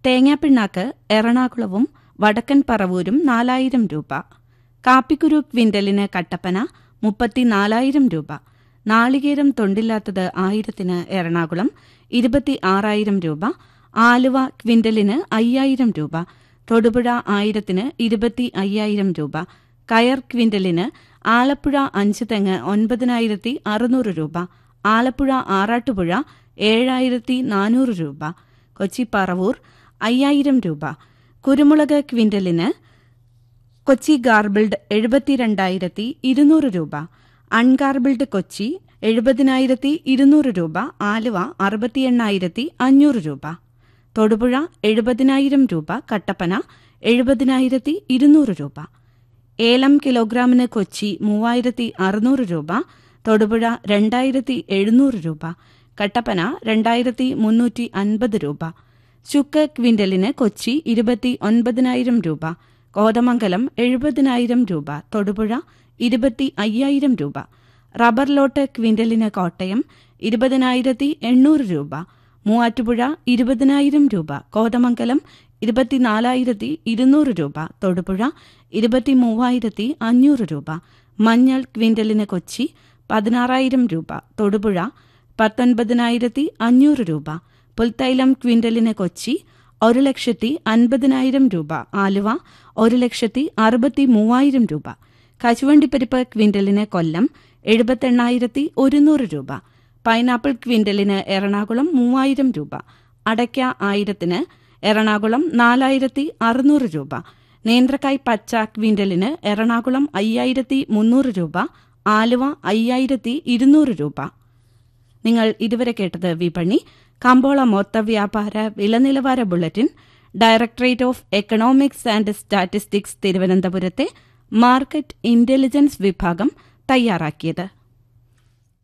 തേങ്ങാപ്പിണ്ണാക്ക് എറണാകുളവും വടക്കൻ പറവൂരും നാലായിരം രൂപ കാപ്പിക്കുരു ക്വിൻ്റലിന് കട്ടപ്പന മുപ്പത്തിനാലായിരം രൂപ നാളികേരം തൊണ്ടില്ലാത്തത് ആയിരത്തിന് എറണാകുളം ഇരുപത്തി ആറായിരം രൂപ ആലുവ ക്വിൻ്റലിന് അയ്യായിരം രൂപ തൊടുപുഴ ആയിരത്തിന് ഇരുപത്തി അയ്യായിരം രൂപ കയർ ക്വിൻ്റലിന് ആലപ്പുഴ അഞ്ച് തെങ്ങ് ഒൻപതിനായിരത്തി അറുന്നൂറ് രൂപ ആലപ്പുഴ ആറാട്ടുപുഴ ഏഴായിരത്തി നാനൂറ് രൂപ കൊച്ചി പറവൂർ അയ്യായിരം രൂപ കുരുമുളക് ക്വിൻ്റലിന് കൊച്ചി ഗാർബിൾഡ് എഴുപത്തിരണ്ടായിരത്തി ഇരുന്നൂറ് രൂപ അൺഗാർബിൾഡ് കൊച്ചി എഴുപതിനായിരത്തി ഇരുന്നൂറ് രൂപ ആലുവ അറുപത്തി എണ്ണായിരത്തി അഞ്ഞൂറ് രൂപ തൊടുപുഴ എഴുപതിനായിരം രൂപ കട്ടപ്പന എഴുപതിനായിരത്തി ഇരുന്നൂറ് രൂപ ഏലം കിലോഗ്രാമിന് കൊച്ചി മൂവായിരത്തി അറുന്നൂറ് രൂപ തൊടുപുഴ രണ്ടായിരത്തി എഴുന്നൂറ് രൂപ കട്ടപ്പന രണ്ടായിരത്തി മുന്നൂറ്റി അൻപത് രൂപ ചുക്ക് ക്വിൻ്റലിന് കൊച്ചി ഇരുപത്തി ഒൻപതിനായിരം രൂപ കോതമംഗലം എഴുപതിനായിരം രൂപ തൊടുപുഴ ഇരുപത്തി അയ്യായിരം രൂപ റബ്ബർ ലോട്ട് ക്വിൻ്റലിന് കോട്ടയം ഇരുപതിനായിരത്തി എണ്ണൂറ് രൂപ മൂവാറ്റുപുഴ ഇരുപതിനായിരം രൂപ കോതമംഗലം ഇരുപത്തിനാലായിരത്തി ഇരുന്നൂറ് രൂപ തൊടുപുഴ ഇരുപത്തി മൂവായിരത്തി അഞ്ഞൂറ് രൂപ മഞ്ഞൾ ക്വിൻ്റലിന് കൊച്ചി പതിനാറായിരം രൂപ തൊടുപുഴ പത്തൊൻപതിനായിരത്തി അഞ്ഞൂറ് രൂപ പുൽത്തൈലം ക്വിൻ്റലിന് കൊച്ചി ഒരു ലക്ഷത്തി അൻപതിനായിരം രൂപ ആലുവ ഒരു ലക്ഷത്തി അറുപത്തി മൂവായിരം രൂപ കശുവണ്ടിപ്പരിപ്പ് ക്വിൻ്റലിന് കൊല്ലം എഴുപത്തെണ്ണായിരത്തി ഒരുന്നൂറ് രൂപ പൈനാപ്പിൾ ക്വിൻ്റലിന് എറണാകുളം മൂവായിരം രൂപ അടയ്ക്ക ആയിരത്തിന് എറണാകുളം നാലായിരത്തി അറുന്നൂറ് രൂപ നേന്ത്രക്കായ് പച്ച ക്വിൻ്റലിന് എറണാകുളം അയ്യായിരത്തി മുന്നൂറ് രൂപ ആലുവ അയ്യായിരത്തി ഇരുന്നൂറ് രൂപ നിങ്ങൾ ഇതുവരെ കേട്ടത് വിപണി കമ്പോള മൊത്ത വ്യാപാര വിലനിലവാര bulletin directorate of economics and statistics തിരുവനന്തപുരത്തെ മാർക്കറ്റ് ഇന്റലിജൻസ് വിഭാഗം തയ്യാറാക്കിയത്